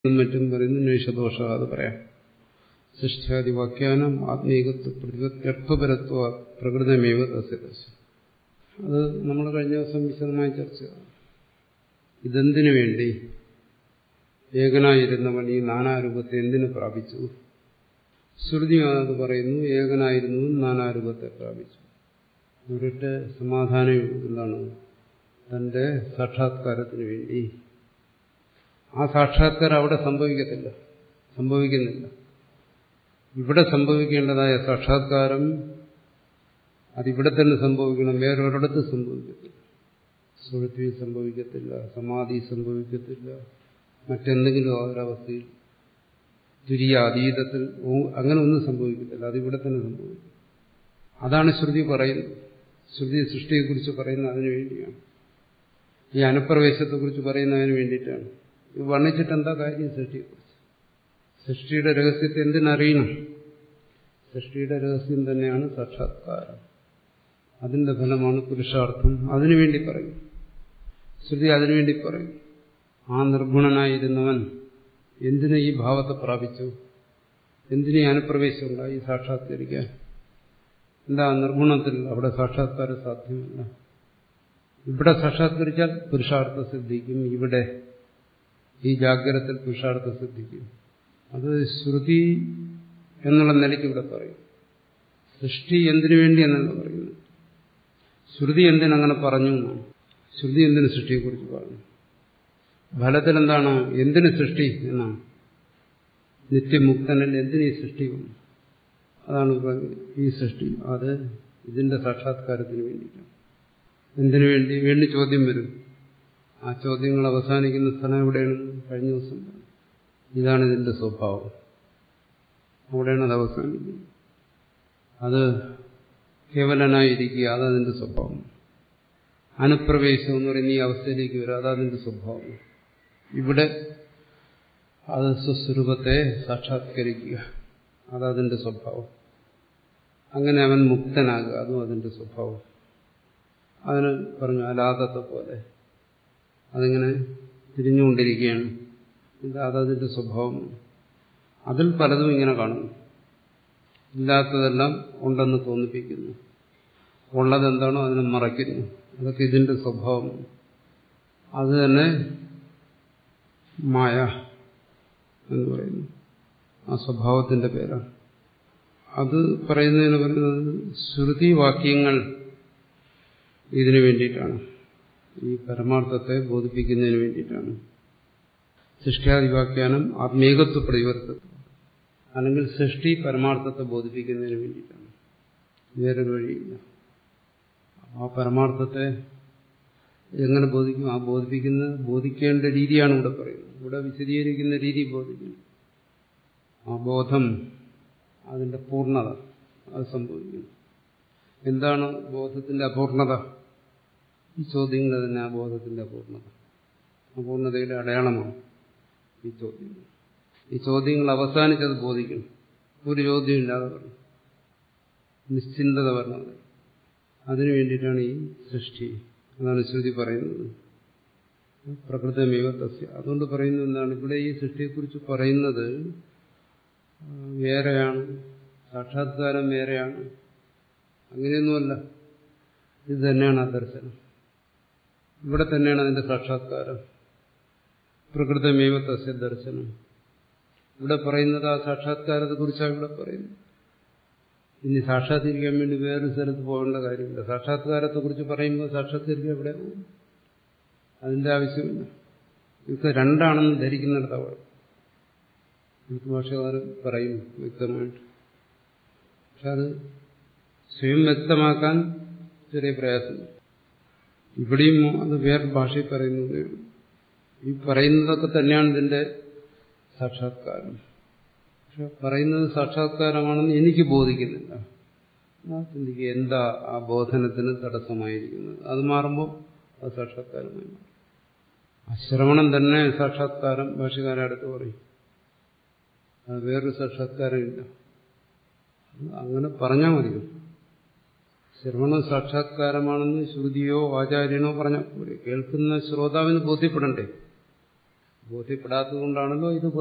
മറ്റും പറയുന്നു നിഷദോഷ അത് പറയാം സൃഷ്ടിയാദി വാക്യാനം ആത്മീകത്വ പ്രതിപത്യർത്ഥപരത്വ പ്രകൃതമേവ തസ്യദശ അത് നമ്മൾ കഴിഞ്ഞ ദിവസം വിശദമായി ചർച്ച ചെയ്തു ഇതെന്തിനു വേണ്ടി ഏകനായിരുന്നവൻ ഈ നാനാരൂപത്തെ എന്തിനു പ്രാപിച്ചു ശ്രുതി അത് പറയുന്നു ഏകനായിരുന്നു നാനാരൂപത്തെ പ്രാപിച്ചു ഒരിട്ട സമാധാനം എന്താണ് തന്റെ സാക്ഷാത്കാരത്തിന് വേണ്ടി ആ സാക്ഷാത്കാരം അവിടെ സംഭവിക്കത്തില്ല സംഭവിക്കുന്നില്ല ഇവിടെ സംഭവിക്കേണ്ടതായ സാക്ഷാത്കാരം അതിവിടെ തന്നെ സംഭവിക്കണം വേറൊരിടത്ത് സംഭവിക്കത്തില്ല സുഹൃത്തി സംഭവിക്കത്തില്ല സമാധി സംഭവിക്കത്തില്ല മറ്റെന്തെങ്കിലും ഒരവസ്ഥയിൽ തുരിയ അതീതത്തിൽ അങ്ങനെ ഒന്നും സംഭവിക്കത്തില്ല അതിവിടെ തന്നെ സംഭവിക്കും അതാണ് ശ്രുതി പറയുന്നത് ശ്രുതി സൃഷ്ടിയെക്കുറിച്ച് പറയുന്നത് അതിനു വേണ്ടിയാണ് ഈ അനുപ്രവേശത്തെക്കുറിച്ച് പറയുന്നതിന് വേണ്ടിയിട്ടാണ് ഇത് വർണ്ണിച്ചിട്ട് എന്താ കാര്യം സൃഷ്ടിയെക്കുറിച്ച് സൃഷ്ടിയുടെ രഹസ്യത്തെ എന്തിനറിയണം സൃഷ്ടിയുടെ രഹസ്യം തന്നെയാണ് സാക്ഷാത്കാരം അതിന്റെ ഫലമാണ് പുരുഷാർത്ഥം അതിനുവേണ്ടി പറയും ശ്രുതി അതിനുവേണ്ടി പറയും ആ നിർഗുണനായിരുന്നവൻ എന്തിനു ഈ ഭാവത്തെ പ്രാപിച്ചു എന്തിനു ഈ അനുപ്രവേശം ഉണ്ടായി സാക്ഷാത്കരിക്കാൻ എന്താ നിർഗുണത്തിൽ അവിടെ സാക്ഷാത്കാരം സാധ്യമല്ല ഇവിടെ സാക്ഷാത്കരിച്ചാൽ പുരുഷാർത്ഥ സിദ്ധിക്കും ഇവിടെ ഈ ജാഗ്രതത്തിൽ പുരുഷാർത്ഥ സിദ്ധിക്കും അത് ശ്രുതി എന്നുള്ള നിലയ്ക്ക് ഇവിടെ പറയും സൃഷ്ടി എന്തിനു വേണ്ടി എന്നല്ല പറയുന്നു ശ്രുതി എന്തിനങ്ങനെ പറഞ്ഞു എന്നാണ് ശ്രുതി എന്തിനു സൃഷ്ടിയെക്കുറിച്ച് പറഞ്ഞു ഫലത്തിൽ എന്താണ് എന്തിനു സൃഷ്ടി എന്നാണ് നിത്യമുക്തനിൽ എന്തിനു ഈ സൃഷ്ടി വന്നു അതാണ് ഈ സൃഷ്ടി അത് ഇതിന്റെ സാക്ഷാത്കാരത്തിന് വേണ്ടിയിട്ടാണ് എന്തിനു വേണ്ടി വേണ്ടി ചോദ്യം വരും ആ ചോദ്യങ്ങൾ അവസാനിക്കുന്ന സ്ഥലം എവിടെയാണ് കഴിഞ്ഞ ദിവസം ഇതാണ് ഇതിന്റെ സ്വഭാവം അവിടെയാണ് അത് അവസാനിക്കുന്നത് അത് കേവലനായിരിക്കുക അതതിന്റെ സ്വഭാവം അനുപ്രവേശം എന്ന് പറയുന്ന ഈ അവസ്ഥയിലേക്ക് വരിക അതതിന്റെ സ്വഭാവം ഇവിടെ അത് സ്വസ്വരൂപത്തെ സാക്ഷാത്കരിക്കുക അതതിന്റെ സ്വഭാവം അങ്ങനെ അവൻ മുക്തനാകുക അതും അതിന്റെ സ്വഭാവം അതിന് പറഞ്ഞു അലാദത്തെ പോലെ അതിങ്ങനെ തിരിഞ്ഞുകൊണ്ടിരിക്കുകയാണ് ഇത് അതതിന്റെ സ്വഭാവം അതിൽ പലതും ഇങ്ങനെ കാണുന്നു ഇല്ലാത്തതെല്ലാം ഉണ്ടെന്ന് തോന്നിപ്പിക്കുന്നു ഉള്ളതെന്താണോ അതിനെ മറയ്ക്കുന്നു അതൊക്കെ ഇതിന്റെ സ്വഭാവം അത് തന്നെ മായ എന്ന് പറയുന്നു ആ സ്വഭാവത്തിന്റെ പേരാണ് അത് പറയുന്നതിന് പറയുന്നത് ശ്രുതി വാക്യങ്ങൾ ഇതിനു വേണ്ടിയിട്ടാണ് ഈ പരമാർത്ഥത്തെ ബോധിപ്പിക്കുന്നതിന് വേണ്ടിയിട്ടാണ് സൃഷ്ടിയാദിവാക്യാനം ആത്മീകത്വ പ്രതിവർത്തത്വം അല്ലെങ്കിൽ സൃഷ്ടി പരമാർത്ഥത്തെ ബോധിപ്പിക്കുന്നതിന് വേണ്ടിയിട്ടാണ് വേറൊരു വഴിയില്ല ആ പരമാർത്ഥത്തെ എങ്ങനെ ബോധിക്കും ആ ബോധിപ്പിക്കുന്ന ബോധിക്കേണ്ട രീതിയാണ് ഇവിടെ പറയുന്നത് ഇവിടെ വിശദീകരിക്കുന്ന രീതി ബോധിക്കുന്നു ആ ബോധം അതിന്റെ പൂർണ്ണത അത് സംഭവിക്കുന്നു എന്താണ് ബോധത്തിന്റെ അപൂർണത ഈ ചോദ്യങ്ങൾ തന്നെ ആ ബോധത്തിന്റെ അപൂർണത അപൂർണതയുടെ അടയാളമാണ് ഈ ചോദ്യങ്ങൾ ഈ ചോദ്യങ്ങൾ അവസാനിച്ചത് ബോധിക്കണം ഒരു ചോദ്യമില്ലാതെ പറഞ്ഞു നിശ്ചിന്തത പറഞ്ഞത് അതിനു വേണ്ടിയിട്ടാണ് ഈ സൃഷ്ടി അതാണ് ശ്രുതി പറയുന്നത് പ്രകൃതമേവ തസ്യ അതുകൊണ്ട് പറയുന്നത് എന്താണ് ഇവിടെ ഈ സൃഷ്ടിയെക്കുറിച്ച് പറയുന്നത് വേറെയാണ് സാക്ഷാത്കാരം വേറെയാണ് അങ്ങനെയൊന്നുമല്ല ഇത് തന്നെയാണ് ആ ദർശനം ഇവിടെ തന്നെയാണ് അതിന്റെ സാക്ഷാത്കാരം പ്രകൃതമേവ തസ്യ ദർശനം ഇവിടെ പറയുന്നത് ആ സാക്ഷാത്കാരത്തെ കുറിച്ചാണ് ഇവിടെ പറയുന്നത് ഇനി സാക്ഷാത്കരിക്കാൻ വേണ്ടി വേറൊരു സ്ഥലത്ത് പോകേണ്ട കാര്യമില്ല സാക്ഷാത്കാരത്തെ കുറിച്ച് പറയുമ്പോൾ സാക്ഷാത്കരിക്കാൻ എവിടെ പോകും അതിന്റെ ആവശ്യമില്ല ഇതൊക്കെ രണ്ടാണെന്ന് ധരിക്കുന്നിടത്തവിടെ ഭാഷകാരൻ പറയും വ്യക്തമായിട്ട് പക്ഷെ അത് സ്വയം വ്യക്തമാക്കാൻ ചെറിയ പ്രയാസമുണ്ട് ഇവിടെയും അത് വേറെ ഭാഷയിൽ പറയുന്നത് ഈ പറയുന്നതൊക്കെ തന്നെയാണ് ഇതിന്റെ സാക്ഷാത്കാരം പക്ഷെ പറയുന്നത് സാക്ഷാത്കാരമാണെന്ന് എനിക്ക് ബോധിക്കുന്നില്ല ചിന്തിക്കുക എന്താ ആ ബോധനത്തിന് തടസ്സമായിരിക്കുന്നത് അത് മാറുമ്പോൾ അത് സാക്ഷാത്കാരമായി മാറും ആ ശ്രവണം തന്നെ സാക്ഷാത്കാരം ഭാഷകാരെ അടുത്ത് പറയും അത് വേറൊരു സാക്ഷാത്കാരമില്ല അങ്ങനെ പറഞ്ഞാൽ മതിയോ ശ്രവണം സാക്ഷാത്കാരമാണെന്ന് ശ്രുതിയോ ആചാര്യനോ പറഞ്ഞാൽ പോരെ കേൾക്കുന്ന ശ്രോതാവിന് ബോധ്യപ്പെടണ്ടേ ബോധ്യപ്പെടാത്തതുകൊണ്ടാണല്ലോ ഇത്